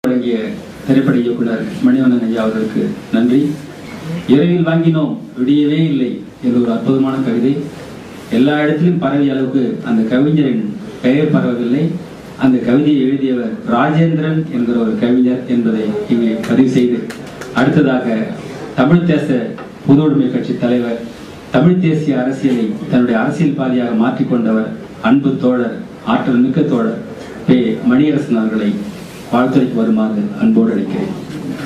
வழங்கிய திரைப்பட இயக்குனர் மணிவண்ணன் ஐயா அவர்களுக்கு நன்றி இரவில் வாங்கினோம் விடியவே இல்லை என்ற ஒரு அற்புதமான கவிதை எல்லா இடத்திலும் பரவிய அளவுக்கு அந்த கவிஞரின் பெயர் பரவவில்லை அந்த கவிதையை எழுதியவர் ராஜேந்திரன் என்கிற ஒரு கவிஞர் என்பதை இங்கே பதிவு செய்து அடுத்ததாக தமிழ் தேச பொதுவுடைமை கட்சி தலைவர் தமிழ் தேசிய அரசியலை தன்னுடைய அரசியல் பாதையாக மாற்றிக்கொண்டவர் அன்பு தோழர் ஆற்றல் மிக்க தோழர் பே மணியரசன் அவர்களை வாழ்த்துறைக்கு வருமாறு அன்போடு அழைக்கிறேன்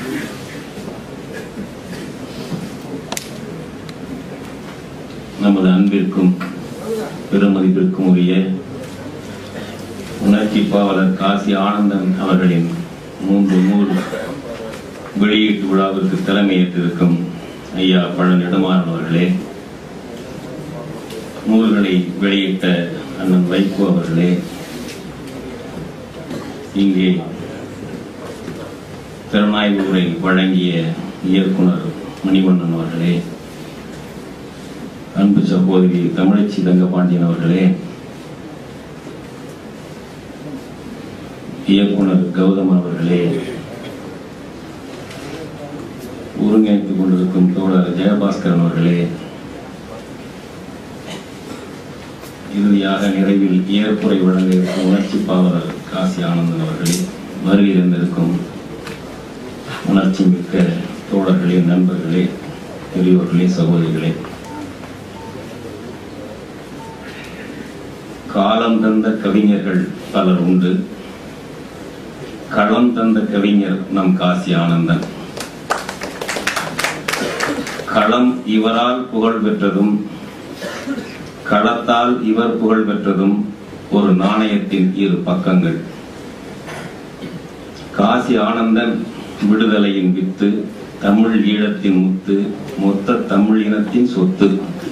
நமது அன்பிற்கும் பெருமதிப்பிற்கும் உரிய உணர்ச்சி பாவலர் காசி ஆனந்தன் அவர்களின் மூன்று நூல் வெளியீட்டு விழாவிற்கு தலைமையேற்றிருக்கும் ஐயா பழ நெடுமாறன் அவர்களே நூல்களை வெளியிட்ட அண்ணன் வைகோ அவர்களே இங்கே திறனாய்வு உரை வழங்கிய இயக்குனர் மணிவண்ணன் அவர்களே அன்பு சகோதரி தமிழச்சி தங்கபாண்டியன் அவர்களே இயக்குனர் கௌதம் அவர்களே ஒருங்கிணைத்துக் கொண்டிருக்கும் தோழர் ஜெயபாஸ்கரன் அவர்களே இறுதியாக நிறைவில் ஏற்புரை வழங்க இருக்கும் உணர்ச்சி பாவலர் காசி ஆனந்தன் அவர்களே வருகை இருந்திருக்கும் உணர்ச்சி மிக்க தோழர்களே நண்பர்களே பெரியோர்களே சகோதரிகளே காலம் தந்த கவிஞர்கள் பலர் உண்டு களம் தந்த கவிஞர் நம் காசி ஆனந்தன் களம் இவரால் புகழ் பெற்றதும் களத்தால் இவர் புகழ் பெற்றதும் ஒரு நாணயத்தின் இரு பக்கங்கள் காசி ஆனந்தன் விடுதலையின் வித்து தமிழ் ஈழத்தின் முத்து மொத்த தமிழ் இனத்தின் சொத்து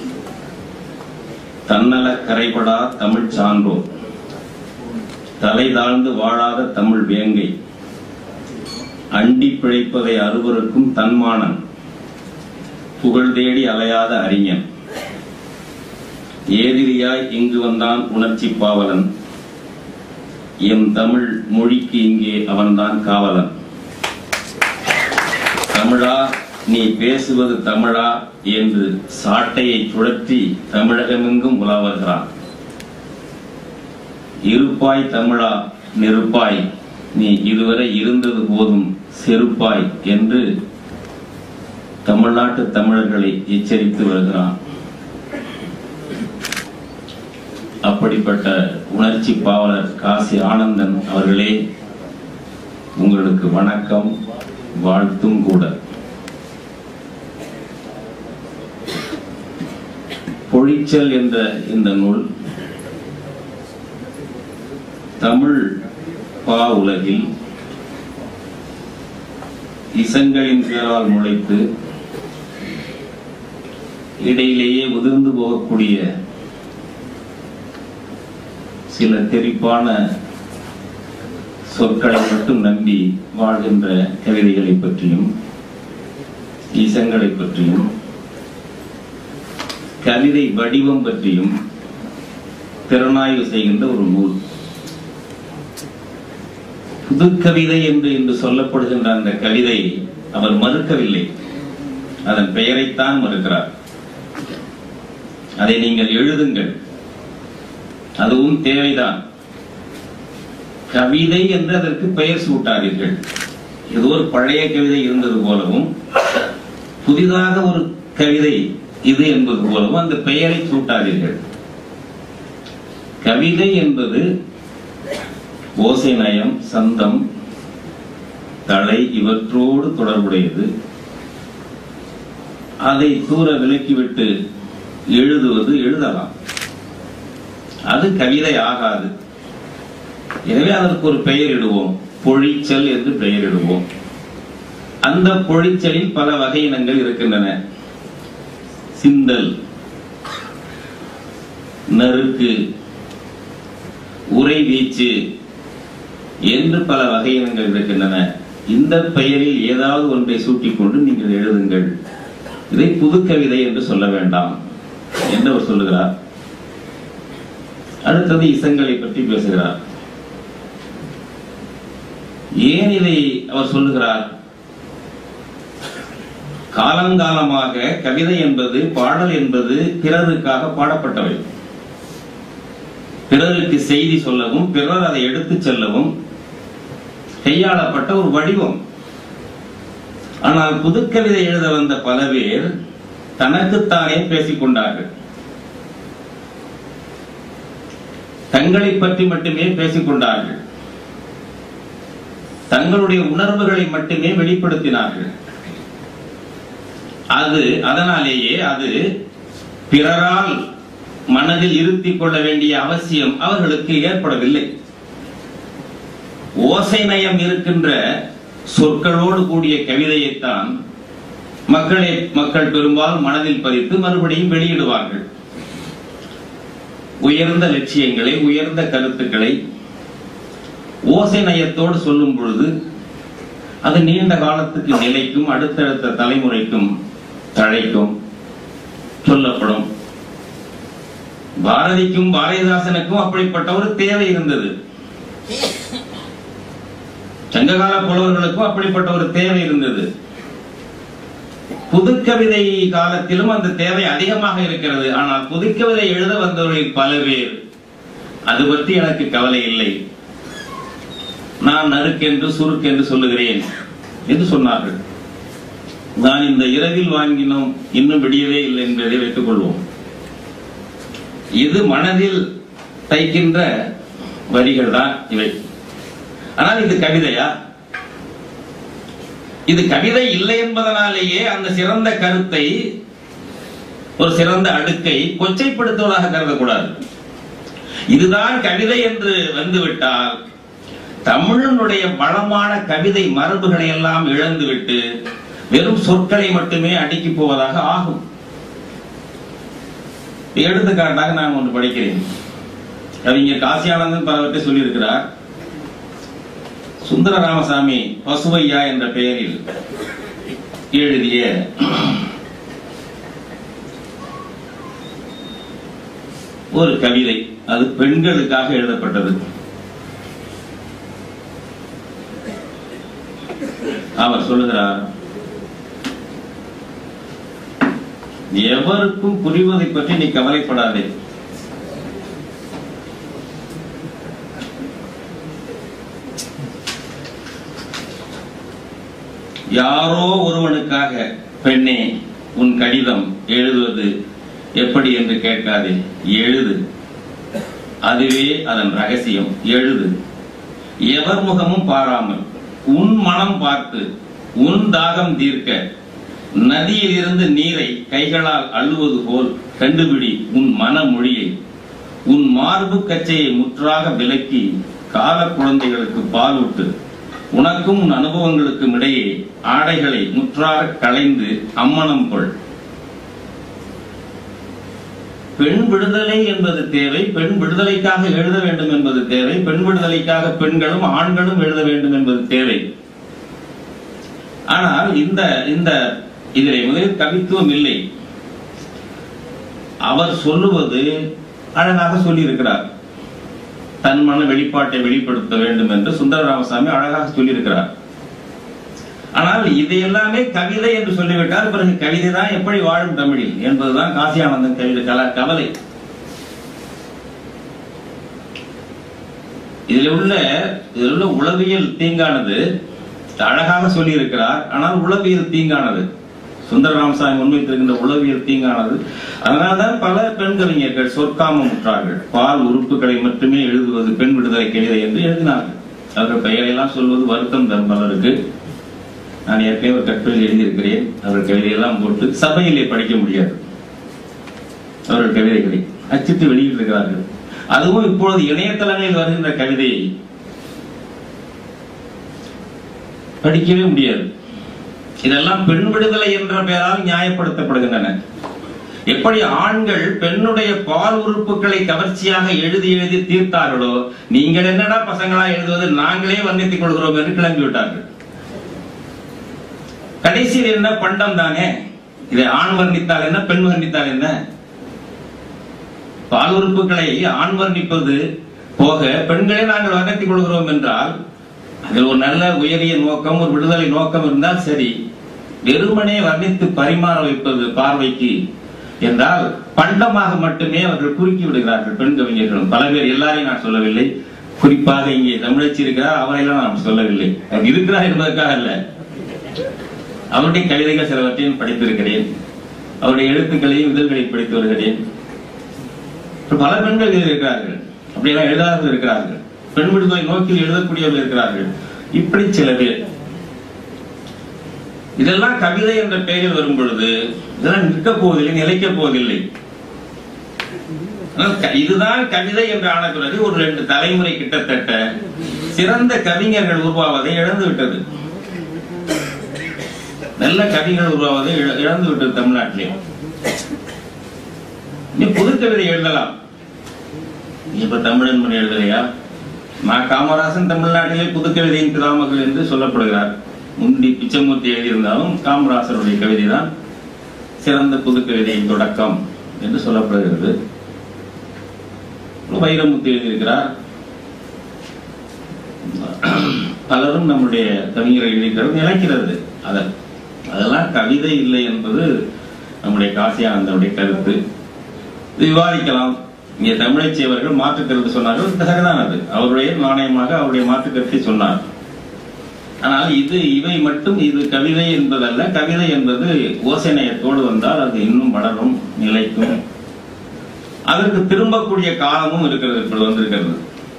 தன்னல கரைபடா தமிழ் சான்றோர் தலை தாழ்ந்து வாழாத தமிழ் வேங்கை அண்டி பிழைப்பதை அறுவருக்கும் தன்மானன் புகழ் தேடி அலையாத அறிஞன் ஏதிரியாய் இங்கு வந்தான் உணர்ச்சி பாவலன் எம் தமிழ் மொழிக்கு இங்கே அவன்தான் காவலன் தமிழா நீ பேசுவது தமிழா என்று சாட்டையை சுழற்றி தமிழகமெங்கும் உலா வருகிறான் இருப்பாய் தமிழா நெருப்பாய் நீ இதுவரை இருந்தது போதும் செருப்பாய் என்று தமிழ்நாட்டு தமிழர்களை எச்சரித்து வருகிறான் அப்படிப்பட்ட உணர்ச்சி பாவலர் காசி ஆனந்தன் அவர்களே உங்களுக்கு வணக்கம் வாழ்த்தும் கூட பொழிச்சல் என்ற இந்த நூல் தமிழ் பா உலகில் இசங்களின் பேரால் முளைத்து இடையிலேயே உதிர்ந்து போகக்கூடிய சில தெரிப்பான சொற்களை மட்டும் நம்பி வாழ்கின்ற கவிதைகளை பற்றியும் இசங்களை பற்றியும் கவிதை வடிவம் பற்றியும் திறனாய்வு செய்கின்ற ஒரு நூல் புது கவிதை என்று இன்று சொல்லப்படுகின்ற அந்த கவிதை அவர் மறுக்கவில்லை அதன் பெயரைத்தான் மறுக்கிறார் அதை நீங்கள் எழுதுங்கள் அதுவும் தேவைதான் கவிதை என்று அதற்கு பெயர் சூட்டாதீர்கள் ஏதோ ஒரு பழைய கவிதை இருந்தது போலவும் புதிதாக ஒரு கவிதை இது என்பது போலவும் அந்த பெயரை சூட்டாதீர்கள் கவிதை என்பது ஓசை நயம் சந்தம் தலை இவற்றோடு தொடர்புடையது அதை தூர விலக்கிவிட்டு எழுதுவது எழுதலாம் அது கவிதை ஆகாது எனவே அதற்கு ஒரு பெயர் இடுவோம் பொழிச்சல் என்று பெயரிடுவோம் அந்த பொழிச்சலில் பல வகையினங்கள் இருக்கின்றன சிந்தல் நறுக்கு உரை வீச்சு என்று பல வகையினங்கள் இருக்கின்றன இந்த பெயரில் ஏதாவது ஒன்றை சூட்டிக்கொண்டு நீங்கள் எழுதுங்கள் இதை புது கவிதை என்று சொல்ல வேண்டாம் என்று அவர் சொல்லுகிறார் அடுத்தது இசங்களை பற்றி பேசுகிறார் ஏன் இதை அவர் சொல்லுகிறார் காலங்காலமாக கவிதை என்பது பாடல் என்பது பிறருக்காக பாடப்பட்டவை பிறருக்கு செய்தி சொல்லவும் பிறர் அதை எடுத்துச் செல்லவும் கையாளப்பட்ட ஒரு வடிவம் ஆனால் புதுக்கவிதை எழுத வந்த பல பேர் தனக்குத்தானே பேசிக் கொண்டார்கள் தங்களை பற்றி மட்டுமே பேசிக் கொண்டார்கள் தங்களுடைய உணர்வுகளை மட்டுமே வெளிப்படுத்தினார்கள் அது அதனாலேயே அது பிறரால் மனதில் இருத்திக் கொள்ள வேண்டிய அவசியம் அவர்களுக்கு ஏற்படவில்லை ஓசை நயம் இருக்கின்ற சொற்களோடு கூடிய கவிதையைத்தான் மக்களை மக்கள் பெரும்பாலும் மனதில் பதித்து மறுபடியும் வெளியிடுவார்கள் உயர்ந்த லட்சியங்களை உயர்ந்த கருத்துக்களை ஓசை நயத்தோடு சொல்லும் பொழுது அது நீண்ட காலத்துக்கு நிலைக்கும் அடுத்தடுத்த தலைமுறைக்கும் தழைக்கும் சொல்லப்படும் பாரதிக்கும் பாரதிதாசனுக்கும் அப்படிப்பட்ட ஒரு தேவை இருந்தது சங்ககால புலவர்களுக்கும் அப்படிப்பட்ட ஒரு தேவை இருந்தது புதுக்கவிதை காலத்திலும் அந்த தேவை அதிகமாக இருக்கிறது ஆனால் புதுக்கவிதை எழுத வந்தவர்களில் பல பேர் அது பற்றி எனக்கு கவலை இல்லை நான் நறுக்கென்று சுருக்கென்று சொல்லுகிறேன் என்று சொன்னார்கள் நான் இந்த இரவில் வாங்கினோம் இன்னும் விடியவே இல்லை என்பதை வைத்துக் கொள்வோம் இது மனதில் தைக்கின்ற வரிகள் தான் இவை ஆனால் இது கவிதையா இது கவிதை இல்லை என்பதனாலேயே அந்த சிறந்த கருத்தை ஒரு சிறந்த அடுக்கை கொச்சைப்படுத்துவதாக கருதக்கூடாது இதுதான் கவிதை என்று வந்துவிட்டால் தமிழனுடைய வளமான கவிதை மரபுகளை எல்லாம் இழந்துவிட்டு வெறும் சொற்களை மட்டுமே அடுக்கி போவதாக ஆகும் எடுத்துக்காட்டாக நான் ஒன்று படிக்கிறேன் கவிஞர் காசியானந்தன் பலவற்றை சொல்லியிருக்கிறார் சுந்தர ராமசாமி பசுவையா என்ற பெயரில் எழுதிய ஒரு கவிதை அது பெண்களுக்காக எழுதப்பட்டது அவர் சொல்லுகிறார் எவருக்கும் புரிவதை பற்றி நீ கவலைப்படாதே யாரோ ஒருவனுக்காக பெண்ணே உன் கடிதம் எழுதுவது எப்படி என்று கேட்காதே எழுது அதுவே அதன் ரகசியம் எழுது எவர் முகமும் பாராமல் உன் மனம் பார்த்து உன் தாகம் தீர்க்க நதியில் இருந்து நீரை கைகளால் அள்ளுவது போல் கண்டுபிடி உன் மனமொழியை உன் மார்பு கச்சையை முற்றாக விலக்கி கால குழந்தைகளுக்கு பாலூட்டு உனக்கும் உன் அனுபவங்களுக்கும் இடையே ஆடைகளை முற்றாக களைந்து அம்மனம் கொள் பெண் விடுதலை என்பது தேவை பெண் விடுதலைக்காக எழுத வேண்டும் என்பது தேவை பெண் விடுதலைக்காக பெண்களும் ஆண்களும் எழுத வேண்டும் என்பது தேவை ஆனால் இந்த இந்த இதிலே முதலில் கவித்துவம் இல்லை அவர் சொல்லுவது அழகாக சொல்லியிருக்கிறார் தன் மன வெளிப்பாட்டை வெளிப்படுத்த வேண்டும் என்று சுந்தர ராமசாமி அழகாக சொல்லியிருக்கிறார் ஆனால் இது எல்லாமே கவிதை என்று சொல்லிவிட்டால் பிறகு கவிதை தான் எப்படி வாழும் தமிழில் என்பதுதான் காசியானந்தன் கவிதை கல கவலை இதில் உள்ள இதில் உள்ள உளவியல் தீங்கானது அழகாக சொல்லியிருக்கிறார் ஆனால் உளவியல் தீங்கானது சுந்தர ராமசாமி முன்வைத்திருக்கின்ற உளவியல் தீங்கானது அதனால்தான் பல பெண் கவிஞர்கள் சொற்காமம் உற்றார்கள் பால் உறுப்புகளை மட்டுமே எழுதுவது பெண் விடுதலை கவிதை என்று எழுதினார்கள் அவர்கள் பெயரையெல்லாம் சொல்வது வருத்தம் தரும் பலருக்கு நான் ஏற்கனவே ஒரு கட்டுரையில் எழுதியிருக்கிறேன் அவர்கள் கவிதையெல்லாம் போட்டு சபையிலே படிக்க முடியாது அவர்கள் கவிதைகளை அச்சிட்டு வெளியிட்டிருக்கிறார்கள் அதுவும் இப்பொழுது இணையதளங்களில் வருகின்ற கவிதையை படிக்கவே முடியாது இதெல்லாம் பெண் விடுதலை என்ற பெயரால் நியாயப்படுத்தப்படுகின்றன எப்படி ஆண்கள் பெண்ணுடைய பால் உறுப்புகளை கவர்ச்சியாக எழுதி எழுதி தீர்த்தார்களோ நீங்கள் என்னடா பசங்களா எழுதுவது நாங்களே வர்ணித்துக் கொள்கிறோம் என்று கிளம்பி விட்டார்கள் கடைசியில் என்ன பண்டம் தானே இதை ஆண் வர்ணித்தால் என்ன பெண் வர்ணித்தால் என்ன பால் உறுப்புகளை ஆண் வர்ணிப்பது போக பெண்களே நாங்கள் வர்ணித்துக் கொள்கிறோம் என்றால் அதில் ஒரு நல்ல உயரிய நோக்கம் ஒரு விடுதலை நோக்கம் இருந்தால் சரி வெறுமனே வர்ணித்து பரிமாற வைப்பது பார்வைக்கு என்றால் பண்டமாக மட்டுமே அவர்கள் குறுக்கி விடுகிறார்கள் பெண் கவிஞர்களும் பல பேர் எல்லாரையும் நான் சொல்லவில்லை குறிப்பாக இங்கே தமிழச்சி இருக்கிறார் அவரையெல்லாம் நான் சொல்லவில்லை அவர் இருக்கிறார் என்பதற்காக அல்ல அவருடைய கவிதைகள் சிலவற்றையும் படித்திருக்கிறேன் அவருடைய எழுத்துக்களையும் இதழ்களையும் படித்து வருகிறேன் பல பெண்கள் இதில் இருக்கிறார்கள் அப்படியெல்லாம் எழுதாதவர்கள் இருக்கிறார்கள் பெண் விடுதலை நோக்கில் எழுதக்கூடியவர்கள் இருக்கிறார்கள் இப்படி சில பேர் இதெல்லாம் கவிதை என்ற பெயரில் வரும் பொழுது இதெல்லாம் நிற்க போவதில்லை நிலைக்க போவதில்லை ஆனால் க- இதுதான் கவிதை என்று ஆன பிறகு ஒரு ரெண்டு தலைமுறை கிட்டத்தட்ட சிறந்த கவிஞர்கள் உருவாவதை இழந்து விட்டது நல்ல கவிஞர்கள் உருவாவதை இழ- இழந்து விட்டது தமிழ்நாட்டிலே நீ புது கவிதை எழுதலாம் நீ இப்ப தமிழன் மொழி எழுதலையா நான் காமராசன் தமிழ்நாட்டிலே புது கவிதையின் பிதாமகள் என்று சொல்லப்படுகிறார் முந்தி பிச்சமூர்த்தி எழுதியிருந்தாலும் காமராசருடைய கவிதை தான் சிறந்த புது கவிதையின் தொடக்கம் என்று சொல்லப்படுகிறது வைரமுத்து எழுதியிருக்கிறார் பலரும் நம்முடைய கவிஞர்கள் எழுதியிருக்கிறது நிலைக்கிறது அத அதெல்லாம் கவிதை இல்லை என்பது நம்முடைய காசியானந்தனுடைய கருத்து இது விவாதிக்கலாம் இங்கே தமிழைச்சி அவர்கள் மாற்று கருத்து சொன்னார்கள் சரிதான் அது அவருடைய நாணயமாக அவருடைய மாற்று கருத்தை சொன்னார் ஆனால் இது இவை மட்டும் இது கவிதை என்பதல்ல கவிதை என்பது ஓசைநயத்தோடு வந்தால் அது இன்னும் வளரும் நிலைக்கும் அதற்கு திரும்பக்கூடிய காலமும் இருக்கிறது இப்பொழுது வந்திருக்கிறது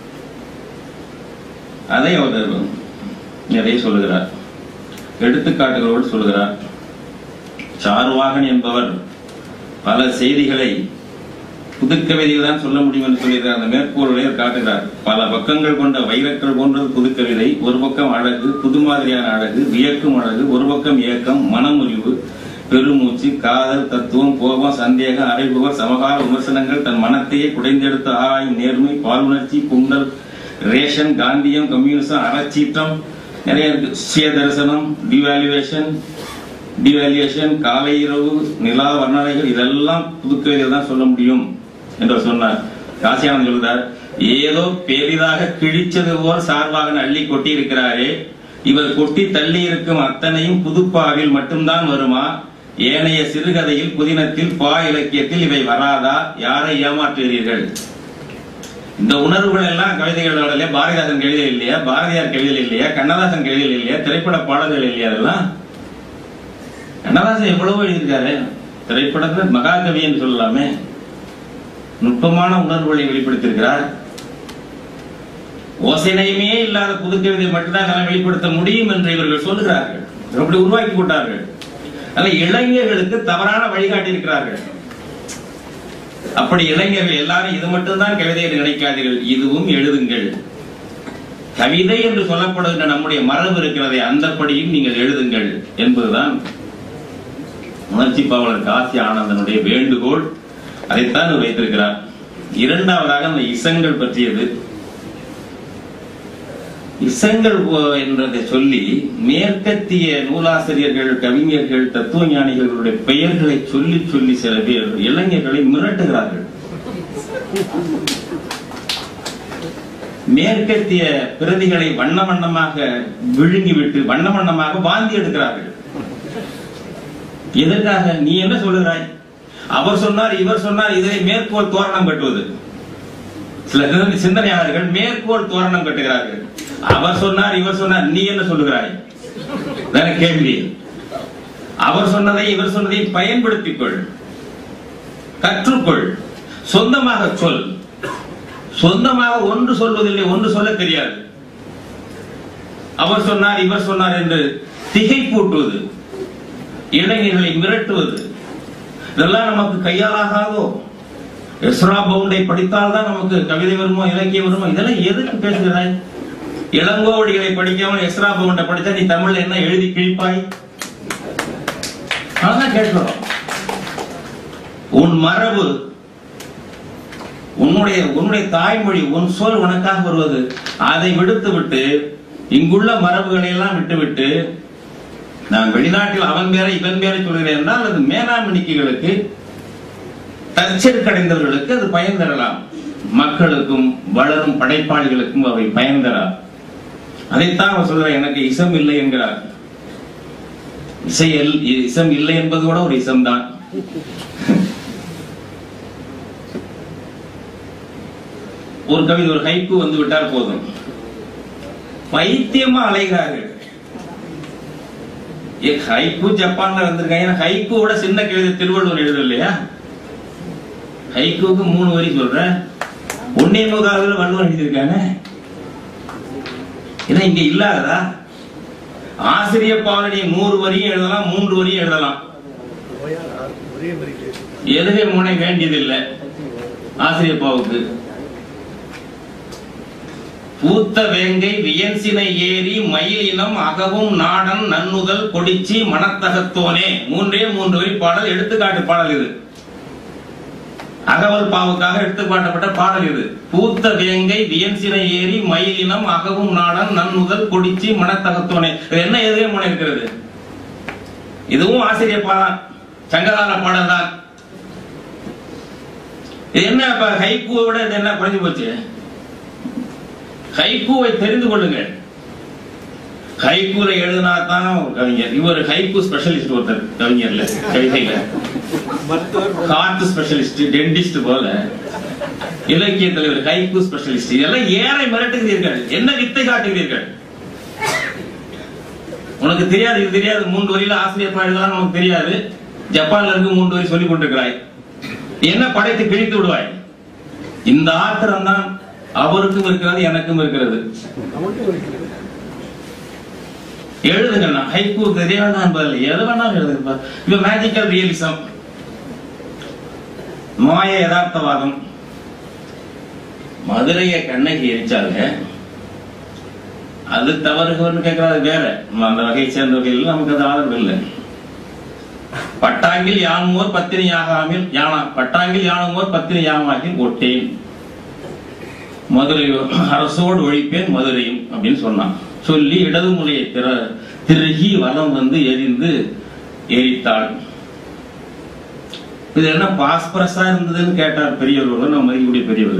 அதை அவர் நிறைய சொல்லுகிறார் எடுத்துக்காட்டுகளோடு சொல்லுகிறார் சாருவாகன் என்பவர் பல செய்திகளை புதுக்கவிதையில் தான் சொல்ல முடியும் என்று சொல்லியிருக்கிறார் அந்த மேற்கோள்களை அவர் காட்டுகிறார் பல பக்கங்கள் கொண்ட வைரக்கல் போன்றது புதுக்கவிதை ஒரு பக்கம் அழகு புது மாதிரியான அழகு வியக்கும் அழகு ஒரு பக்கம் ஏக்கம் மனமுறிவு பெருமூச்சு காதல் தத்துவம் கோபம் சந்தேகம் அறைபுகர் சமகால விமர்சனங்கள் தன் மனத்தையே குடைந்தெடுத்து ஆராயும் நேர்மை பாலுணர்ச்சி பொங்கல் ரேஷன் காந்தியம் கம்யூனிசம் அறச்சீற்றம் நிறைய இருக்கு சுய தரிசனம் டிவாலுவேஷன் டிவாலுவேஷன் காலை இரவு நிலா வர்ணனைகள் இதெல்லாம் புதுக்கவிதையில் தான் சொல்ல முடியும் என்று அவர் சொன்னார் காசியானந்த் சொல்றார் ஏதோ பெரிதாக கிழிச்சது போல் சார்பாக அள்ளி கொட்டி இருக்கிறாரே இவர் கொட்டி தள்ளி இருக்கும் அத்தனையும் புதுப்பாவில் மட்டும்தான் வருமா ஏனைய சிறுகதையில் புதினத்தில் பா இலக்கியத்தில் இவை வராதா யாரை ஏமாற்றுகிறீர்கள் இந்த உணர்வுகள் எல்லாம் கவிதைகளோட பாரதிதாசன் கவிதை இல்லையா பாரதியார் கவிதை இல்லையா கண்ணதாசன் கவிதை இல்லையா திரைப்பட பாடல்கள் இல்லையா அதெல்லாம் கண்ணதாசன் எவ்வளவோ எழுதியிருக்காரு திரைப்படத்துல மகாகவி என்று சொல்லலாமே நுட்பமான உணர்வுகளை வெளிப்படுத்தியிருக்கிறார் ஓசைனையுமே இல்லாத புதுக்கவிதை மட்டும்தான் என்னால் வெளிப்படுத்த முடியும் என்று இவர்கள் சொல்லுகிறார்கள் அப்படி உருவாக்கி கொண்டார்கள் அதனால இளைஞர்களுக்கு தவறான வழிகாட்டி இருக்கிறார்கள் அப்படி இளைஞர்கள் எல்லாரும் இது மட்டும்தான் கவிதை என்று நினைக்காதீர்கள் இதுவும் எழுதுங்கள் கவிதை என்று சொல்லப்படுகின்ற நம்முடைய மரபு இருக்கிறதை அந்தப்படியும் நீங்கள் எழுதுங்கள் என்பதுதான் உணர்ச்சி பாவலர் காசி ஆனந்தனுடைய வேண்டுகோள் அதைத்தான் அவர் வைத்திருக்கிறார் இரண்டாவதாக அந்த இசங்கள் பற்றியது இசங்கள் போ- என்றதை சொல்லி மேற்கத்திய நூலாசிரியர்கள் கவிஞர்கள் தத்துவ ஞானிகளுடைய பெயர்களை சொல்லி சொல்லி சில பேர் இளைஞர்களை மிரட்டுகிறார்கள் மேற்கத்திய பிரதிகளை வண்ண வண்ணமாக விழுங்கிவிட்டு வண்ண வண்ணமாக வாந்தி எடுக்கிறார்கள் எதற்காக நீ என்ன சொல்லுகிறாய் அவர் சொன்னார் இவர் சொன்னார் இதை மேற்கோள் தோரணம் கட்டுவது சில சிந்தனை- சிந்தனையாளர்கள் மேற்கோள் தோரணம் கட்டுகிறார்கள் அவர் சொன்னார் இவர் சொன்னார் நீ என்ன சொல்லுகிறாய் தானே கேள்வி அவர் சொன்னதை இவர் சொன்னதை பயன்படுத்திக் கொள் கற்றுக்கொள் சொந்தமாக சொல் சொந்தமாக ஒன்று சொல்வதில்லை ஒன்று சொல்ல தெரியாது அவர் சொன்னார் இவர் சொன்னார் என்று திகைப்பூட்டுவது இளைஞர்களை மிரட்டுவது இதெல்லாம் நமக்கு கையாலாகாதோ எஸ்ரா பவுண்டை படித்தால் தான் நமக்கு கவிதை வருமோ இலக்கியம் வருமோ இதெல்லாம் எதுக்கு பேசுகிறாய் இளங்கோவடிகளை படிக்காமல் எஸ்ரா பவுண்டை படித்தா நீ தமிழ்ல என்ன எழுதி கிழிப்பாய் அதான் கேட்கிறோம் உன் மரபு உன்னுடைய உன்னுடைய தாய்மொழி உன் சொல் உனக்காக வருவது அதை விடுத்து விட்டு இங்குள்ள மரபுகளை எல்லாம் விட்டுவிட்டு நான் வெளிநாட்டில் அவன் பேரை இவன் பேரை சொல்கிறேன் என்றால் அது மேலாண்மைகளுக்கு தற்செருக்கடைந்தவர்களுக்கு அது பயன் தரலாம் மக்களுக்கும் வளரும் படைப்பாளிகளுக்கும் அவை பயன் தரா அதைத்தான் அவர் சொல்றார் எனக்கு இசம் இல்லை என்கிறார் இசை எல்- இசம் இல்லை என்பது கூட ஒரு இசம் தான் ஒரு கவிதை ஒரு ஹைக்கு வந்து விட்டால் போதும் பைத்தியமா அலைகிறார்கள் ஏ ஹைக்கு ஜப்பான்ல வந்திருக்காங்க ஏன்னா ஹைக்கூட சின்ன கவிதை திருவள்ளுவர் எழுத இல்லையா ஹைக்கூக்கு மூணு வரி சொல்றேன் ஒன்னே முகாவில் வள்ளுவர் எழுதியிருக்காங்க ஏன்னா இங்க இல்லாததா ஆசிரிய பாவனை நூறு வரியும் எழுதலாம் மூன்று வரியும் எழுதலாம் எழுத முனை வேண்டியதில்லை ஆசிரியர் பாவுக்கு பூத்த வேங்கை வியன்சினை ஏறி மயிலினம் அகவும் நாடன் நன்னுதல் கொடிச்சி மனத்தகத்தோனே மூன்றே மூன்று வரி பாடல் எடுத்துக்காட்டு பாடல் இது அகவல் பாவுக்காக எடுத்துக்காட்டப்பட்ட பாடல் இது பூத்த வேங்கை வியன்சினை ஏறி மயிலினம் அகவும் நாடன் நன்னுதல் கொடிச்சி மனத்தகத்தோனே இது என்ன எதிரே முனை இருக்கிறது இதுவும் ஆசிரியர் பாடம் சங்ககால பாடல் தான் இது என்ன இப்ப ஹைக்கூவை விட இது என்ன குறைஞ்சு போச்சு ஹைக்கூவை தெரிந்து கொள்ளுங்கள் ஹைக்கூல எழுதினா தான் ஒரு கவிஞர் இவர் ஹைக்கூ ஸ்பெஷலிஸ்ட் ஒருத்தர் கவிஞர்ல கவிதையில ஹார்ட் ஸ்பெஷலிஸ்ட் டென்டிஸ்ட் போல இலக்கிய தலைவர் ஹைக்கூ ஸ்பெஷலிஸ்ட் இதெல்லாம் ஏறை மிரட்டுகிறீர்கள் என்ன வித்தை காட்டுகிறீர்கள் உனக்கு தெரியாது இது தெரியாது மூன்று வரியில ஆசிரியர் எழுதலாம் உனக்கு தெரியாது ஜப்பான்ல இருந்து மூன்று வரி சொல்லிக் கொண்டிருக்கிறாய் என்ன படைத்து கிழித்து விடுவாய் இந்த ஆத்திரம் தான் அவருக்கும் இருக்கிறது எனக்கும் இருக்கிறது எழுதுங்க நான் ஹைக்கூ தெரிய வேண்டாம் என்பதில்லை எது வேணாலும் எழுதுங்க இப்ப மேஜிக்கல் ரியலிசம் மாய யதார்த்தவாதம் மதுரைய கண்ணகி எரிச்சாங்க அது தவறுகள்னு கேட்கறது வேற நம்ம அந்த வகையை சேர்ந்த வகையில் நமக்கு அது ஆதரவு இல்லை பட்டாங்கில் யானுமோர் பத்தினி யாகாமில் யானா பட்டாங்கில் யானுமோர் பத்தினி யாமாகில் ஒட்டேன் மதுரை அரசோடு ஒழிப்பேன் மதுரையும் அப்படின்னு சொன்னான் சொல்லி இடது முலையை திற திருகி வலம் வந்து எரிந்து எரித்தாள் இது என்ன பாஸ்பரஸா இருந்ததுன்னு கேட்டார் பெரியவர் ஒருவர் நம்ம மதிக்கக்கூடிய பெரியவர்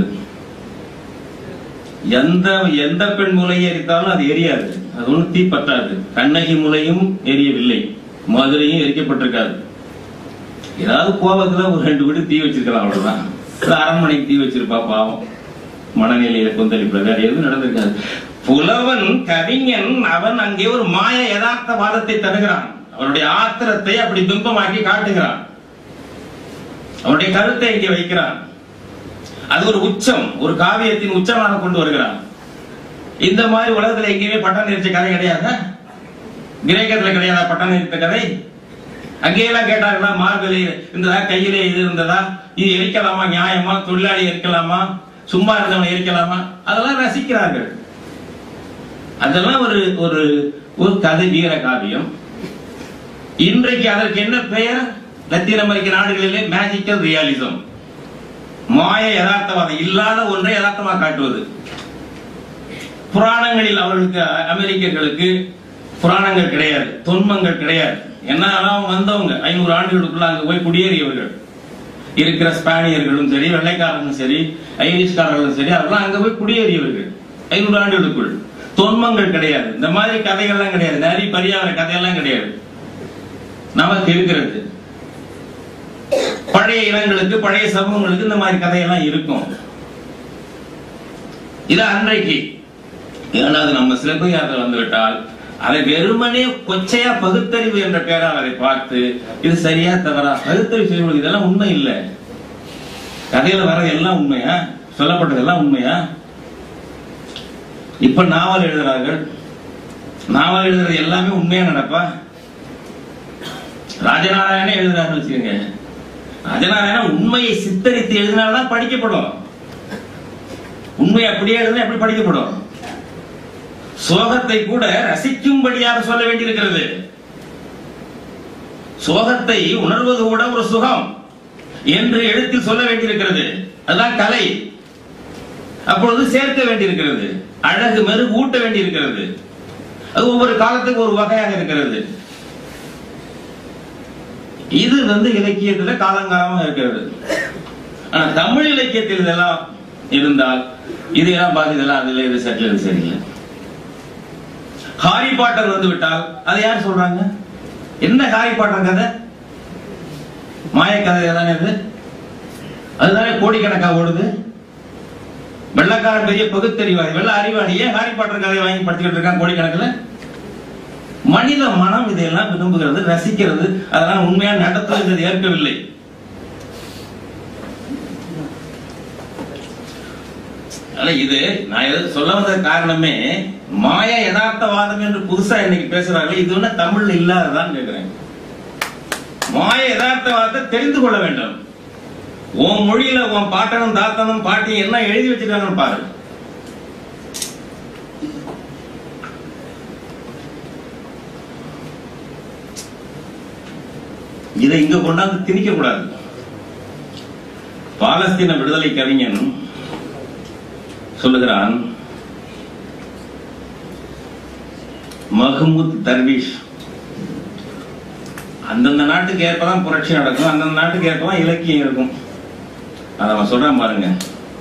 எந்த எந்த பெண் முலையை எரித்தாலும் அது எரியாது அது ஒன்றும் தீ பற்றாது கண்ணகி முலையும் எரியவில்லை மதுரையும் எரிக்கப்பட்டிருக்காது ஏதாவது கோபத்துல ஒரு ரெண்டு வீடு தீ வச்சிருக்கலாம் அவ்வளவுதான் இல்ல அரண்மனைக்கு தீ வச்சிருப்பா பாவம் மனநிலையில கொந்தளிப்பது வேற எதுவும் நடந்திருக்காது புலவன் கவிஞன் அவன் அங்கே ஒரு மாய யதார்த்தவாதத்தை தருகிறான் அவனுடைய ஆத்திரத்தை அப்படி பிம்பமாக்கி காட்டுகிறான் அவனுடைய கருத்தை இங்கே வைக்கிறான் அது ஒரு உச்சம் ஒரு காவியத்தின் உச்சமாக கொண்டு வருகிறான் இந்த மாதிரி உலகத்துல எங்கேயுமே பட்டம் நிறுத்த கதை கிடையாது கிரேக்கத்துல கிடையாதா பட்டம் நிறுத்த கதை அங்கேயெல்லாம் கேட்டார்களா மார்கழி இருந்ததா கையிலே இது இருந்ததா இது எரிக்கலாமா நியாயமா தொழிலாளி எரிக்கலாமா சும்மா இருந்தவனை எரிக்கலாமா அதெல்லாம் ரசிக்கிறார்கள் அதெல்லாம் ஒரு ஒரு ஒரு கதை வீர காவியம் இன்றைக்கு அதற்கு என்ன பெயர் லத்தீன் அமெரிக்க நாடுகளிலே மேஜிக்கல் ரியாலிசம் மாய யதார்த்தவாதம் இல்லாத ஒன்றை யதார்த்தமா காட்டுவது புராணங்களில் அவர்களுக்கு அமெரிக்கர்களுக்கு புராணங்கள் கிடையாது தொன்மங்கள் கிடையாது என்ன அவங்க வந்தவங்க ஐநூறு ஆண்டுகளுக்குள்ள அங்க போய் குடியேறியவர்கள் இருக்கிற ஸ்பானியர்களும் சரி வெள்ளைக்காரர்களும் சரி ஐரிஷ்காரர்களும் சரி அவர்கள் அங்க போய் குடியேறியவர்கள் ஐநூறு ஆண்டுகளுக்குள் தொன்மங்கள் கிடையாது இந்த மாதிரி கதைகள்லாம் கிடையாது நரி பரியாவர கதையெல்லாம் கிடையாது நமக்கு இருக்கிறது பழைய இனங்களுக்கு பழைய சமூகங்களுக்கு இந்த மாதிரி கதையெல்லாம் இருக்கும் இது அன்றைக்கு ஏழாவது நம்ம சிலப்பதிகாரத்தில் வந்துவிட்டால் அதை வெறுமனே கொச்சையா பகுத்தறிவு என்ற பெயரால் அதை பார்த்து இது சரியா தவறா பகுத்தறிவு செய்வது இதெல்லாம் உண்மை இல்லை கதையில வர எல்லாம் உண்மையா சொல்லப்பட்டதெல்லாம் உண்மையா இப்ப நாவல் எழுதுறார்கள் நாவல் எழுதுறது எல்லாமே உண்மையா நடப்பா ராஜநாராயணே எழுதுறாருன்னு வச்சுக்கோங்க ராஜநாராயணன் உண்மையை சித்தரித்து எழுதினால்தான் படிக்கப்படும் உண்மை அப்படியே எழுதினா எப்படி படிக்கப்படும் சோகத்தை கூட ரசிக்கும்படியாக சொல்ல வேண்டியிருக்கிறது சோகத்தை உணர்வது கூட ஒரு சுகம் என்று எழுத்தில் சொல்ல வேண்டியிருக்கிறது அதுதான் கலை அப்பொழுது சேர்க்க வேண்டியிருக்கிறது அழகு மெருகு ஊட்ட வேண்டியிருக்கிறது அது ஒவ்வொரு காலத்துக்கு ஒரு வகையாக இருக்கிறது இது வந்து இலக்கியத்துல காலங்காலமாக இருக்கிறது ஆனா தமிழ் இலக்கியத்தில் இதெல்லாம் இருந்தால் இதையெல்லாம் பார்த்து இதெல்லாம் அதுல இது சட்டில் இது சரியில்லை ஹாரி பாட்டர் வந்து விட்டால் அதை யார் சொல்றாங்க என்ன ஹாரி பாட்டர் கதை மாய கதை தானே அது அதுதானே கோடிக்கணக்கா ஓடுது வெள்ளக்காரன் பெரிய பகுத்தறிவாதி வெள்ள அறிவாளி ஏன் ஹாரி பாட்டர் கதையை வாங்கி படிச்சுக்கிட்டு இருக்கான் கோடிக்கணக்கில் மனித மனம் இதையெல்லாம் விரும்புகிறது ரசிக்கிறது அதெல்லாம் உண்மையா நடத்துவது ஏற்கவில்லை அதனால இது நான் எது சொல்ல வந்த காரணமே மாய யதார்த்தவாதம் என்று புதுசா இன்னைக்கு பேசுறாங்களே இது ஒண்ணு தமிழ்ல இல்லாததான் கேக்குறேன் மாய யதார்த்தவாதத்தை தெரிந்து கொள்ள வேண்டும் உன் மொழியில உன் பாட்டனும் தாத்தனும் பாட்டியும் என்ன எழுதி வச்சிருக்காங்கன்னு பாரு இதை இங்க கொண்டாந்து திணிக்க கூடாது பாலஸ்தீன விடுதலை கவிஞன் சொல்லுகிறான் மஹ்மூத் தர்வீஷ் அந்தந்த நாட்டுக்கு ஏற்பதான் புரட்சி நடக்கும் அந்தந்த நாட்டுக்கு ஏற்பதான் இலக்கியம் இருக்கும் அதை அவன் சொல்றான் பாருங்க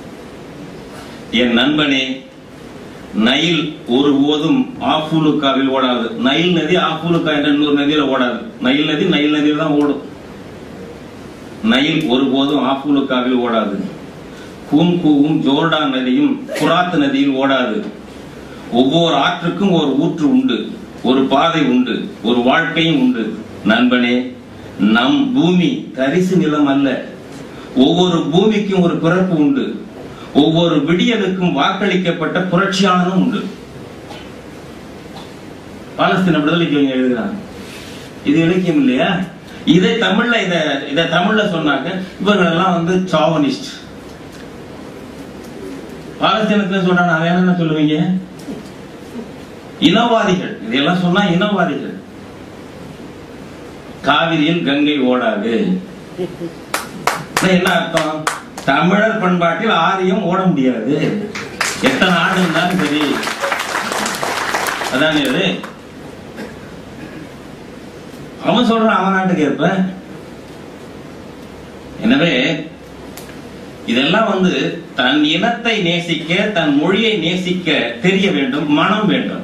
என் நண்பனே நைல் ஒருபோதும் ஆஃபூலுக்காவில் ஓடாது நைல் நதி ஆஃபூலுக்கா என்ற இன்னொரு நதியில ஓடாது நைல் நதி நைல் நதியில தான் ஓடும் நைல் ஒருபோதும் ஆஃபூலுக்காவில் ஓடாது கூன் கூவும் ஜோர்டான் நதியும் புராத் நதியில் ஓடாது ஒவ்வொரு ஆற்றுக்கும் ஒரு ஊற்று உண்டு ஒரு பாதை உண்டு ஒரு வாழ்க்கையும் உண்டு நண்பனே நம் பூமி தரிசு நிலம் அல்ல ஒவ்வொரு பூமிக்கும் ஒரு பிறப்பு உண்டு ஒவ்வொரு விடியலுக்கும் வாக்களிக்கப்பட்ட புரட்சியாளனும் உண்டு பாலஸ்தீன விடுதலைக்கு இவங்க எழுதுகிறாங்க இது இலக்கியம் இல்லையா இதை தமிழ்ல இத இத தமிழ்ல சொன்னாங்க இவர்கள் எல்லாம் வந்து சாவனிஸ்ட் பாலஸ்தீனத்துல சொல்றாங்க அவன் என்ன சொல்லுவீங்க இனவாதிகள் இதெல்லாம் சொன்னா இனவாதிகள் காவிரியில் கங்கை ஓடாது என்ன அர்த்தம் தமிழர் பண்பாட்டில் ஆரியம் ஓட முடியாது எத்தனை ஆண்டு இருந்தாலும் சரி அதானே இது அவன் சொல்றான் அவன் நாட்டுக்கு ஏற்ப எனவே இதெல்லாம் வந்து தன் இனத்தை நேசிக்க தன் மொழியை நேசிக்க தெரிய வேண்டும் மனம் வேண்டும்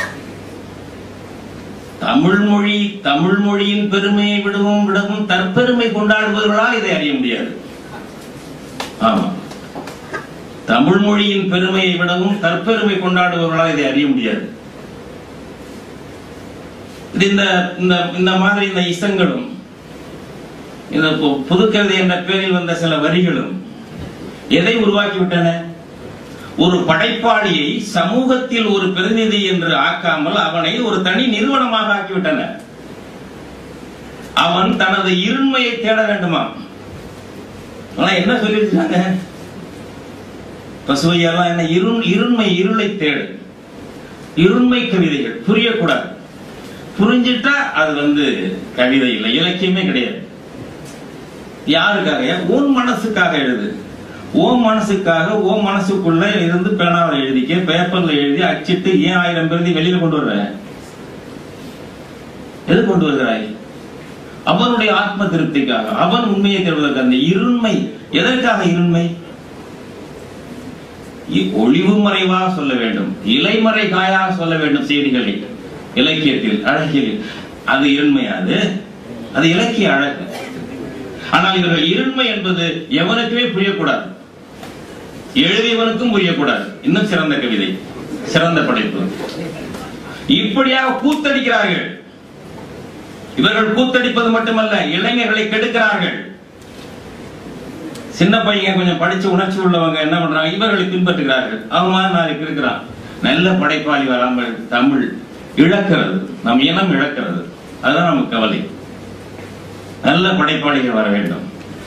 தமிழ் மொழி தமிழ் மொழியின் பெருமையை விடவும் விடவும் தற்பெருமை கொண்டாடுபவர்களால் இதை அறிய முடியாது ஆமா தமிழ் மொழியின் பெருமையை விடவும் தற்பெருமை கொண்டாடுபவர்களால் இதை அறிய முடியாது இது இந்த இந்த இந்த மாதிரி இந்த இசங்களும் இந்த பு- புதுக்கவிதை என்ற பெயரில் வந்த சில வரிகளும் எதை உருவாக்கி விட்டன ஒரு படைப்பாளியை சமூகத்தில் ஒரு பிரதிநிதி என்று ஆக்காமல் அவனை ஒரு தனி நிறுவனமாக ஆக்கிவிட்டன அவன் தனது இருண்மையை தேட வேண்டுமா ஆனா என்ன சொல்லிருக்காங்க பசுவையெல்லாம் என்ன இருள் இருண்மை இருளை தேடு இருண்மை கவிதைகள் புரியக்கூடாது புரிஞ்சிட்டா அது வந்து கவிதை இல்லை இலக்கியமே கிடையாது யாருக்காக உன் மனசுக்காக எழுது ஓம் மனசுக்காக ஓம் மனசுக்குள்ள இருந்து பேனாவில் எழுதிக்க பேப்பர்ல எழுதி அச்சிட்டு ஏன் ஆயிரம் பிரதி வெளியில கொண்டு வர்ற எது கொண்டு வருகிறாய் அவனுடைய ஆத்ம திருப்திக்காக அவன் உண்மையை தேடுவதற்கு அந்த இருண்மை எதற்காக இருண்மை இ- ஒளிவு மறைவா சொல்ல வேண்டும் இலைமறை காயா சொல்ல வேண்டும் செய்திகளை இலக்கியத்தில் அழகியலில் அது இருண்மையா அது அது இலக்கிய அழகு ஆனால் இவர்கள் இருண்மை என்பது எவனுக்குமே புரியக்கூடாது எழுதியவனுக்கும் புரியக்கூடாது இன்னும் சிறந்த கவிதை சிறந்த படைப்பு இப்படியாக கூத்தடிக்கிறார்கள் இவர்கள் கூத்தடிப்பது மட்டுமல்ல இளைஞர்களை கெடுக்கிறார்கள் சின்ன பையன் கொஞ்சம் படிச்சு உணர்ச்சி உள்ளவங்க என்ன பண்றாங்க இவர்களை பின்பற்றுகிறார்கள் அவன் மாதிரி நாளைக்கு இருக்கிறான் நல்ல படைப்பாளி வராமல் தமிழ் இழக்கிறது நம் இனம் இழக்கிறது அதுதான் நமக்கு கவலை நல்ல படைப்பாளிகள் வர வேண்டும்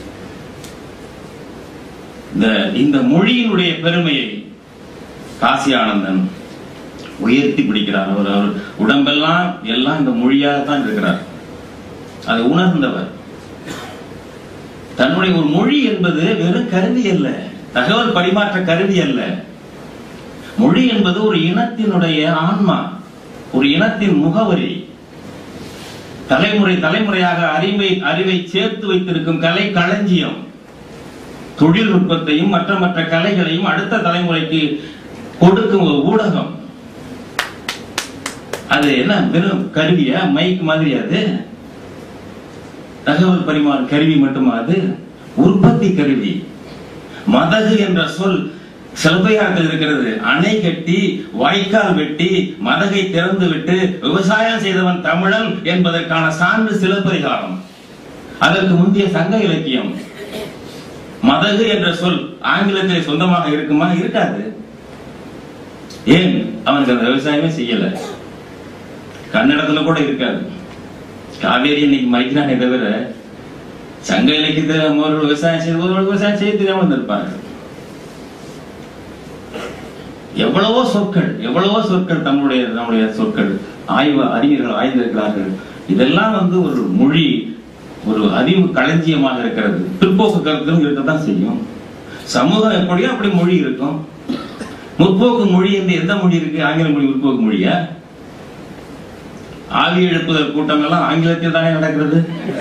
இந்த இந்த மொழியினுடைய பெருமையை காசி ஆனந்தன் உயர்த்தி பிடிக்கிறார் அவர் அவர் உடம்பெல்லாம் எல்லாம் இந்த மொழியாகத்தான் இருக்கிறார் அதை உணர்ந்தவர் தன்னுடைய ஒரு மொழி என்பது வெறும் கருவி அல்ல தகவல் பரிமாற்ற கருவி அல்ல மொழி என்பது ஒரு இனத்தினுடைய ஆன்மா ஒரு இனத்தின் முகவரி தலைமுறை தலைமுறையாக அறிவை அறிவை சேர்த்து வைத்திருக்கும் கலை களஞ்சியம் தொழில்நுட்பத்தையும் மற்ற மற்ற கலைகளையும் அடுத்த தலைமுறைக்கு கொடுக்கும் ஒரு ஊடகம் அது என்ன வெறும் கருவியா மைக் மாதிரி அது தகவல் பரிமாற கருவி மட்டுமா அது உற்பத்தி கருவி மதகு என்ற சொல் சிலப்பையாற்றில் இருக்கிறது அணை கட்டி வாய்க்கால் வெட்டி மதகை திறந்து விட்டு விவசாயம் செய்தவன் தமிழன் என்பதற்கான சான்று சிலப்பதிகாரம் அதற்கு முந்தைய சங்க இலக்கியம் மதகு என்ற சொல் ஆங்கிலத்திலே சொந்தமாக இருக்குமா இருக்காது ஏன் அவனுக்கு அந்த விவசாயமே செய்யல கன்னடத்துல கூட இருக்காது காவேரி இன்னைக்கு மறைக்கிறானே தவிர சங்க இலக்கியத்தில் அவர்கள் விவசாயம் செய்து விவசாயம் செய்ய தெரியாம இருந்திருப்பாங்க எவ்வளவோ சொற்கள் எவ்வளவோ சொற்கள் நம்முடைய நம்முடைய சொற்கள் ஆய்வு அறிஞர்கள் ஆய்ந்திருக்கிறார்கள் இதெல்லாம் வந்து ஒரு மொழி ஒரு அறிவு களஞ்சியமாக இருக்கிறது பிற்போக்கு கருத்தும் இருக்கத்தான் செய்யும் சமூகம் எப்படியோ அப்படி மொழி இருக்கும் முற்போக்கு மொழி என்று எந்த மொழி இருக்கு ஆங்கில மொழி முற்போக்கு மொழியா ஆவி எழுப்புதல் கூட்டம் எல்லாம் ஆங்கிலத்தில் தானே நடக்கிறது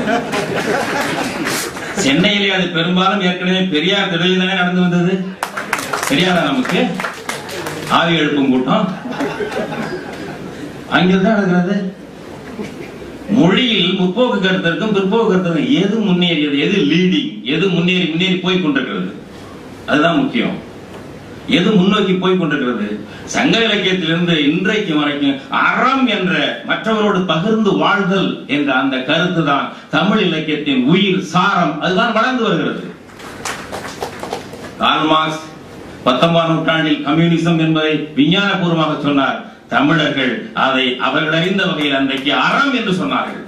சென்னையிலே அது பெரும்பாலும் ஏற்கனவே பெரியார் திடலில் தானே நடந்து வந்தது தெரியாதா நமக்கு ஆவி எழுப்பும் கூட்டம் ஆங்கிலம் தான் நடக்கிறது மொழியில் முற்போக்கு கருத்திற்கும் பிற்போக்கு கருத்திற்கும் எது முன்னேறியது எது லீடிங் எது முன்னேறி முன்னேறி போய் கொண்டிருக்கிறது அதுதான் முக்கியம் எது முன்னோக்கி போய் கொண்டிருக்கிறது சங்க இலக்கியத்திலிருந்து இன்றைக்கு வரைக்கும் அறம் என்ற மற்றவரோடு பகிர்ந்து வாழ்தல் என்ற அந்த கருத்து தான் தமிழ் இலக்கியத்தின் உயிர் சாரம் அதுதான் வளர்ந்து வருகிறது கார்ல் மார்க்ஸ் பத்தொன்பதாம் நூற்றாண்டில் கம்யூனிசம் என்பதை விஞ்ஞானபூர்வமாக சொன்னார் தமிழர்கள் அதை அவர்கள் அறிந்த வகையில் அன்றைக்கு அறம் என்று சொன்னார்கள்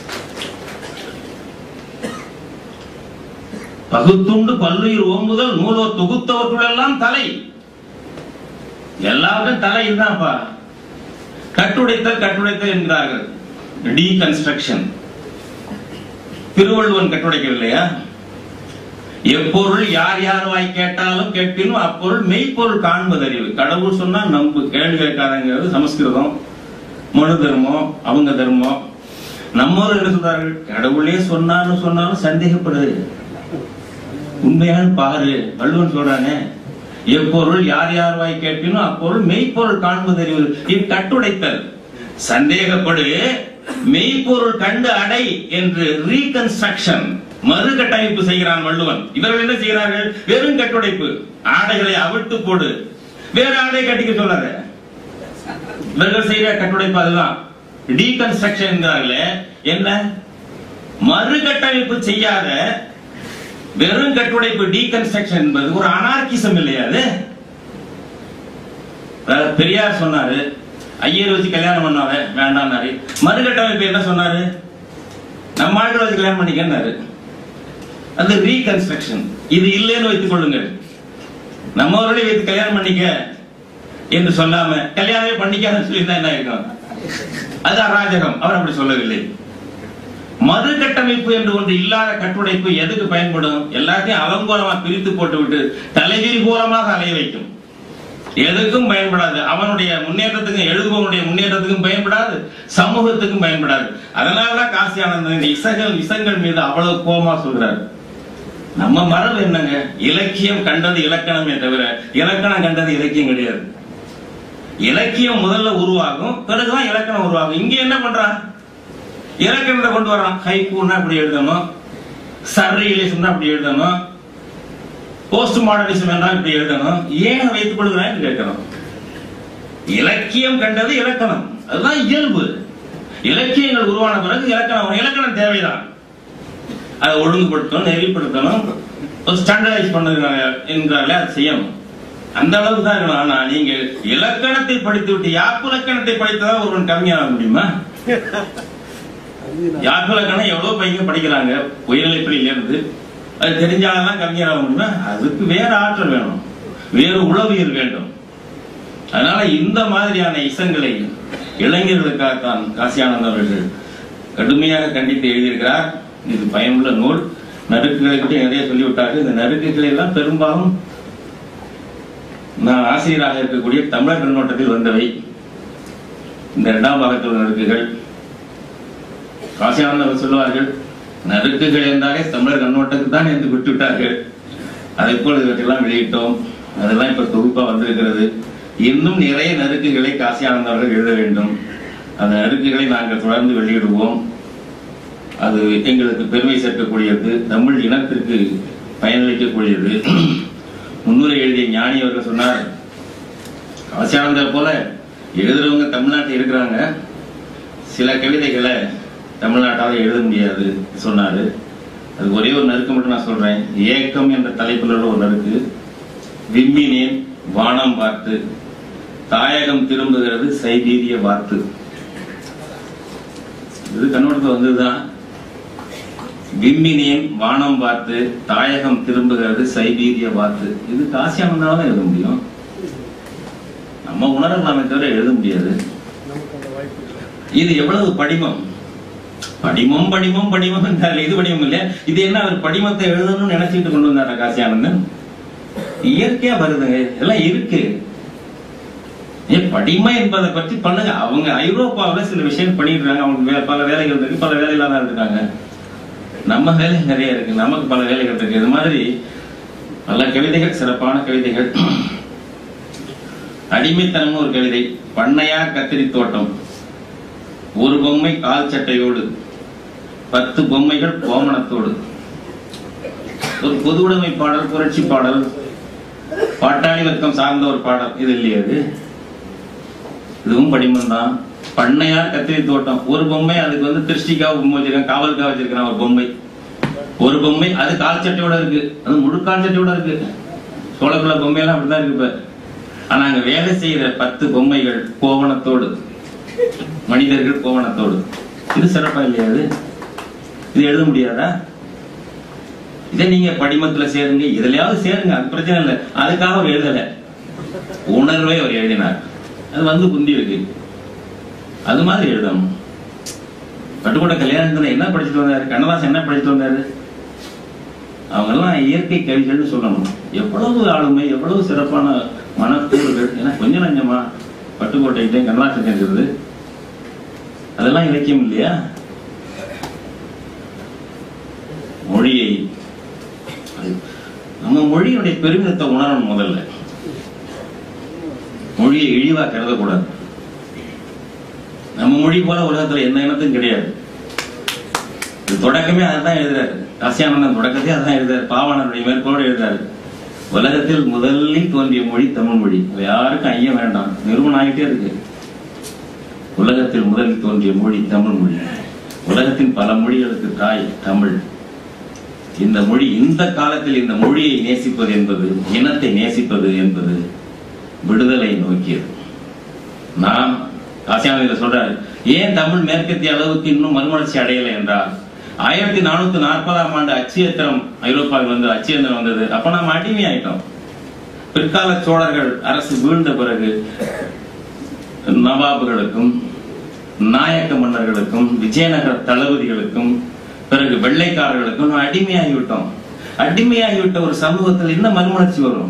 பகுத்துண்டு பல்லுயிர் ஓம்புதல் நூலோர் தொகுத்தவற்றுள்ளெல்லாம் தலை எல்லாருக்கும் தலை இதுதான்ப்பா கட்டுடைத்தல் கட்டுடைத்தல் என்கிறார்கள் டீகன்ஸ்ட்ரக்ஷன் திருவள்ளுவன் கட்டுடைக்கவில்லையா எப்பொருள் யார் யார் வாய் கேட்டாலும் கேட்பினும் அப்பொருள் மெய்ப்பொருள் காண்பதறிவு கடவுள் சொன்னா நம்பு கேள்வி கேட்காதங்கிறது சமஸ்கிருதம் மனு தர்மம் அவங்க தர்மம் நம்மோர் என்ன சொல்றார்கள் கடவுளே சொன்னான்னு சொன்னாலும் சந்தேகப்படுது உண்மையான பாரு வள்ளுவன் சொல்றானே எப்பொருள் யார் யார் வாய் கேட்பினும் அப்பொருள் மெய்ப்பொருள் காண்பதறிவு இது கட்டுடைத்தல் சந்தேகப்படு மெய்ப்பொருள் கண்டு அடை என்று ரீகன்ஸ்ட்ரக்ஷன் மறு கட்டமைப்பு செய்கிறான் வள்ளுவன் இவர்கள் என்ன செய்கிறார்கள் வெறும் கட்டுடைப்பு ஆடைகளை அவிழ்த்து போடு வேற ஆடை கட்டிக்க சொல்லாத இவர்கள் செய்கிற கட்டுடைப்பு அதுதான் டீகன்ஸ்ட்ரக்ஷன் என்கிறார்களே என்ன மறு கட்டமைப்பு செய்யாத வெறும் கட்டுடைப்பு டீகன்ஸ்ட்ரக்ஷன் என்பது ஒரு அனார்கிசம் இல்லையா அது அதாவது பெரியார் சொன்னாரு ஐயர் வச்சு கல்யாணம் பண்ணாத வேண்டாம்னாரு மறுகட்டமைப்பு என்ன சொன்னாரு நம்ம ஆட்களை வச்சு கல்யாணம் பண்ணிக்கன்னாரு அது ரீகன்ஸ்ட்ரக்ஷன் இது இல்லைன்னு வைத்துக் கொள்ளுங்கள் நம்மவர்களை வைத்து கல்யாணம் பண்ணிக்க என்று சொல்லாம கல்யாணமே பண்ணிக்காதுன்னு சொல்லியிருந்தா என்ன இருக்கும் அது அராஜகம் அவர் அப்படி சொல்லவில்லை மறு கட்டமைப்பு என்று ஒன்று இல்லாத கட்டுடைப்பு எதுக்கு பயன்படும் எல்லாத்தையும் அலங்கோலமா பிரித்து போட்டு விட்டு தலைவிரி கோலமாக அலைய வைக்கும் எதுக்கும் பயன்படாது அவனுடைய முன்னேற்றத்துக்கும் எழுதுபவனுடைய முன்னேற்றத்துக்கும் பயன்படாது சமூகத்துக்கும் பயன்படாது அதனாலதான் காசி ஆனந்தன் இந்த இசைகள் இசங்கள் மீது அவ்வளவு கோபமா சொல்றாரு நம்ம மரபு என்னங்க இலக்கியம் கண்டது இலக்கணமே தவிர இலக்கணம் கண்டது இலக்கியம் கிடையாது இலக்கியம் முதல்ல உருவாகும் பிறகுதான் இலக்கணம் உருவாகும் இங்க என்ன பண்றான் இலக்கணத்தை கொண்டு வரான் ஹைக்கூன்னா அப்படி எழுதணும் சர்ரியலிசம் அப்படி எழுதணும் போஸ்ட் மாடர்னிசம் என்றால் இப்படி எழுதணும் ஏன் வைத்துக் கொள்கிறான் கேட்கணும் இலக்கியம் கண்டது இலக்கணம் அதுதான் இயல்பு இலக்கியங்கள் உருவான பிறகு இலக்கணம் இலக்கணம் தேவைதான் அதை ஒழுங்குபடுத்தணும் நெறிப்படுத்தணும் ஒரு ஸ்டாண்டர்டைஸ் பண்ணது என்கிறார்களே அதை செய்யணும் அந்த அளவுக்கு தான் இருக்கணும் ஆனா நீங்க இலக்கணத்தை படித்து விட்டு யாப்பு இலக்கணத்தை படித்ததான் ஒருவன் கம்மியாக முடியுமா யாப்பு இலக்கணம் எவ்வளவு பையங்க படிக்கிறாங்க உயர்நிலைப்பள்ளியில இருந்து அது தெரிஞ்சாலும் கம்மியாக முடியுமா அதுக்கு வேற ஆற்றல் வேணும் வேறு உளவியல் வேண்டும் அதனால இந்த மாதிரியான இசங்களை இளைஞர்களுக்காகத்தான் காசியானந்த் அவர்கள் கடுமையாக கண்டித்து எழுதியிருக்கிறார் இது பயனுள்ள நூல் நறுக்குகளை பற்றி நிறைய சொல்லிவிட்டார்கள் இந்த நறுக்குகளை எல்லாம் பெரும்பாலும் நான் ஆசிரியராக இருக்கக்கூடிய தமிழர் கண்ணோட்டத்தில் வந்தவை இந்த இரண்டாம் பாகத்தில் உள்ள நறுக்குகள் காசியானந்தர் சொல்லுவார்கள் நறுக்குகள் என்றாலே தமிழர் கண்ணோட்டத்துக்கு தான் என்று விட்டுவிட்டார்கள் அதை போல் இவற்றையெல்லாம் வெளியிட்டோம் அதெல்லாம் இப்ப தொகுப்பா வந்திருக்கிறது இன்னும் நிறைய நறுக்குகளை காசியானந்த அவர்கள் எழுத வேண்டும் அந்த நெருக்குகளை நாங்கள் தொடர்ந்து வெளியிடுவோம் அது எங்களுக்கு பெருமை சேர்க்கக்கூடியது தமிழ் இனத்திற்கு பயனளிக்கக்கூடியது முன்னுரை எழுதிய ஞானி அவர்கள் சொன்னார் அவசியானந்தர் போல எழுதுறவங்க தமிழ்நாட்டில் இருக்கிறாங்க சில கவிதைகளை தமிழ்நாட்டால் எழுத முடியாது சொன்னாரு அது ஒரே ஒரு நறுக்கு மட்டும் நான் சொல்றேன் ஏக்கம் என்ற தலைப்பில் உள்ள ஒரு நறுக்கு விம்மினேன் வானம் பார்த்து தாயகம் திரும்புகிறது சைபீரிய வார்த்து இது கண்ணோட்டத்தில் வந்ததுதான் விம்மினேன் வானம் பார்த்து தாயகம் திரும்புகிறது சைபீரிய வார்த்து இது காசியானந்தால தான் எழுத முடியும் நம்ம உணரலாமே தவிர எழுத முடியாது இது எவ்வளவு படிமம் படிமம் படிமம் படிமம் என்றால் இது படிமம் இல்லையா இது என்ன அவர் படிமத்தை எழுதணும்னு நினைச்சிட்டு கொண்டு வந்தாரா காசியானந்தன் இயற்கையா வருதுங்க இதெல்லாம் இருக்கு ஏன் படிமை என்பதை பற்றி பண்ணுங்க அவங்க ஐரோப்பாவுல சில விஷயம் பண்ணிட்டு இருக்காங்க அவங்களுக்கு வே- பல வேலைகள் இருக்கு பல வேலையில தான் இருக்காங்க நம்ம வேலை நிறைய இருக்கு நமக்கு பல வேலைகள் இருக்கு இது மாதிரி பல கவிதைகள் சிறப்பான கவிதைகள் அடிமைத்தனமும் ஒரு கவிதை பண்ணையார் கத்திரி தோட்டம் ஒரு பொம்மை கால் சட்டையோடு பத்து பொம்மைகள் கோமணத்தோடு ஒரு பொது உடைமை பாடல் புரட்சி பாடல் பாட்டாளி வர்க்கம் சார்ந்த ஒரு பாடல் இது இல்லையா இது இதுவும் படிமம் தான் பண்ணையார் கத்திரி தோட்டம் ஒரு பொம்மை அதுக்கு வந்து திருஷ்டிக்காக பொம்மை வச்சிருக்கான் காவலுக்காக வச்சிருக்கான் ஒரு பொம்மை ஒரு பொம்மை அது கால் சட்டையோட இருக்கு அது முழு கால் சட்டையோட இருக்கு சோழக்குள்ள பொம்மையெல்லாம் அப்படிதான் இருக்கு இப்ப ஆனா அங்க வேலை செய்யற பத்து பொம்மைகள் கோவணத்தோடு மனிதர்கள் கோவணத்தோடு இது சிறப்பா இல்லையா இது இது எழுத முடியாதா இதை நீங்க படிமத்துல சேருங்க இதுலயாவது சேருங்க அது பிரச்சனை இல்லை அதுக்காக அவர் எழுதல உணர்வை அவர் எழுதினார் அது வந்து குந்தி இருக்கு அது மாதிரி எழுதணும் பட்டுக்கோட்டை கல்யாணத்துல என்ன படிச்சுட்டு வந்தாரு கண்ணதாசன் என்ன படிச்சுட்டு வந்தாரு அவங்க எல்லாம் இயற்கை கவிகள்னு சொல்லணும் எவ்வளவு ஆளுமை எவ்வளவு சிறப்பான மனக்கூறுகள் ஏன்னா கொஞ்சம் நஞ்சமா பட்டுக்கோட்டைகிட்டையும் கண்ணதாசன் இருக்குது அதெல்லாம் இலக்கியம் இல்லையா மொழியை நம்ம மொழியினுடைய பெருமிதத்தை உணரணும் முதல்ல மொழியை இழிவா கருதக்கூடாது நம்ம மொழி போல உலகத்துல எந்த இனத்தும் கிடையாது இது தொடக்கமே அதான் எழுதுறாரு காசியானந்தன் தொடக்கத்தையே அதான் எழுதுறாரு பாவாணருடைய மேற்கோளோடு எழுதுறாரு உலகத்தில் முதலில் தோன்றிய மொழி தமிழ் மொழி அது யாருக்கும் ஐயம் வேண்டாம் நிறுவனம் ஆகிட்டே இருக்கு உலகத்தில் முதலில் தோன்றிய மொழி தமிழ் மொழி உலகத்தின் பல மொழிகளுக்கு தாய் தமிழ் இந்த மொழி இந்த காலத்தில் இந்த மொழியை நேசிப்பது என்பது இனத்தை நேசிப்பது என்பது விடுதலை நோக்கியது நாம் காசியானந்த சொல்றாரு ஏன் தமிழ் மேற்கத்திய அளவுக்கு இன்னும் மறுமலர்ச்சி அடையலை என்றால் ஆயிரத்தி நானூத்தி நாற்பதாம் ஆண்டு அச்சியத்திரம் ஐரோப்பாவில் வந்து அச்சியந்திரம் வந்தது அப்ப நாம் அடிமை ஆயிட்டோம் பிற்கால சோழர்கள் அரசு வீழ்ந்த பிறகு நவாபுகளுக்கும் நாயக்க மன்னர்களுக்கும் விஜயநகர தளபதிகளுக்கும் பிறகு வெள்ளைக்காரர்களுக்கும் நாம் அடிமையாகிவிட்டோம் அடிமையாகிவிட்ட ஒரு சமூகத்தில் என்ன மறுமலர்ச்சி வரும்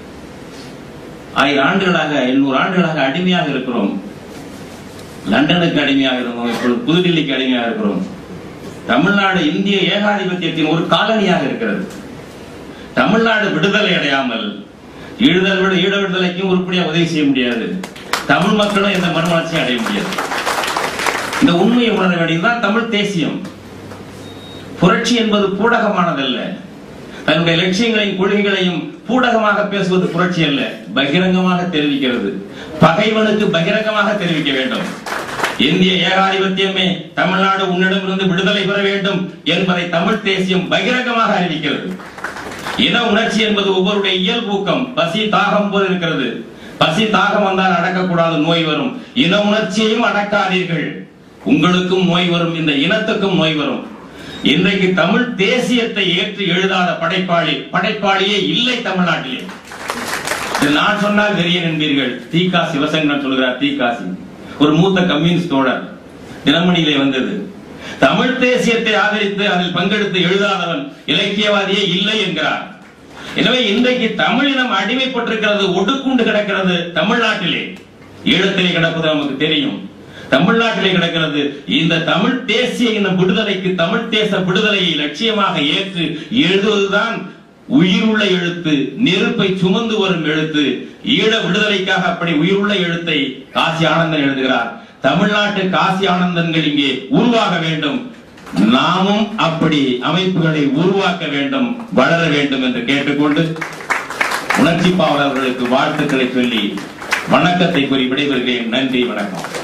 ஆயிரம் ஆண்டுகளாக எண்ணூறு ஆண்டுகளாக அடிமையாக இருக்கிறோம் லண்டனுக்கு அடிமையாக இருந்தோம் இப்பொழுது புதுடில்லிக்கு அடிமையாக இருக்கிறோம் தமிழ்நாடு இந்திய ஏகாதிபத்தியத்தின் ஒரு காலனியாக இருக்கிறது தமிழ்நாடு விடுதலை அடையாமல் ஈடுதல் விட ஈழ விடுதலைக்கும் உருப்படியா உதவி செய்ய முடியாது தமிழ் மக்களும் எந்த மறுமலர்ச்சியும் அடைய முடியாது இந்த உண்மையை உணர வேண்டியதுதான் தமிழ் தேசியம் புரட்சி என்பது பூடகமானதல்ல தன்னுடைய லட்சியங்களையும் கொள்கைகளையும் பூடகமாக பேசுவது புரட்சி அல்ல பகிரங்கமாக தெரிவிக்கிறது பகைவனுக்கு பகிரங்கமாக தெரிவிக்க வேண்டும் இந்திய ஏகாதிபத்தியமே தமிழ்நாடு உன்னிடமிருந்து விடுதலை பெற வேண்டும் என்பதை தமிழ் தேசியம் பகிரங்கமாக அறிவிக்கிறது இன உணர்ச்சி என்பது ஒவ்வொருடைய இயல்பூக்கம் பசி தாகம் போல் இருக்கிறது பசி தாகம் வந்தால் அடக்கக்கூடாது நோய் வரும் இன உணர்ச்சியையும் அடக்காதீர்கள் உங்களுக்கும் நோய் வரும் இந்த இனத்துக்கும் நோய் வரும் இன்றைக்கு தமிழ் தேசியத்தை ஏற்று எழுதாத படைப்பாளி படைப்பாளியே இல்லை தமிழ்நாட்டிலே இது நான் சொன்னால் வெறியன் என்பீர்கள் தீகா சிவசங்கரன் சொல்கிறார் தீகாசி ஒரு மூத்த கம்யூனிஸ்ட் தோழர் தினமணியிலே வந்தது தமிழ் தேசியத்தை ஆதரித்து அதில் பங்கெடுத்து எழுதாதவன் இலக்கியவாதியே இல்லை என்கிறார் எனவே இன்றைக்கு தமிழினம் அடிமைப்பட்டிருக்கிறது ஒடுக்குண்டு கிடக்கிறது தமிழ்நாட்டிலே ஈழத்திலே கிடப்பது நமக்கு தெரியும் தமிழ்நாட்டிலே கிடக்கிறது இந்த தமிழ் தேசிய இன விடுதலைக்கு தமிழ் தேச விடுதலையை லட்சியமாக ஏற்று எழுதுவதுதான் உயிருள்ள எழுத்து நெருப்பை சுமந்து வரும் எழுத்து ஈழ விடுதலைக்காக அப்படி உயிருள்ள எழுத்தை காசி ஆனந்தன் எழுதுகிறார் தமிழ்நாட்டு காசி ஆனந்தன்கள் இங்கே உருவாக வேண்டும் நாமும் அப்படி அமைப்புகளை உருவாக்க வேண்டும் வளர வேண்டும் என்று கேட்டுக்கொண்டு உணர்ச்சி பாவலர்களுக்கு வாழ்த்துக்களை சொல்லி வணக்கத்தை கூறி விடைபெறுகிறேன் நன்றி வணக்கம்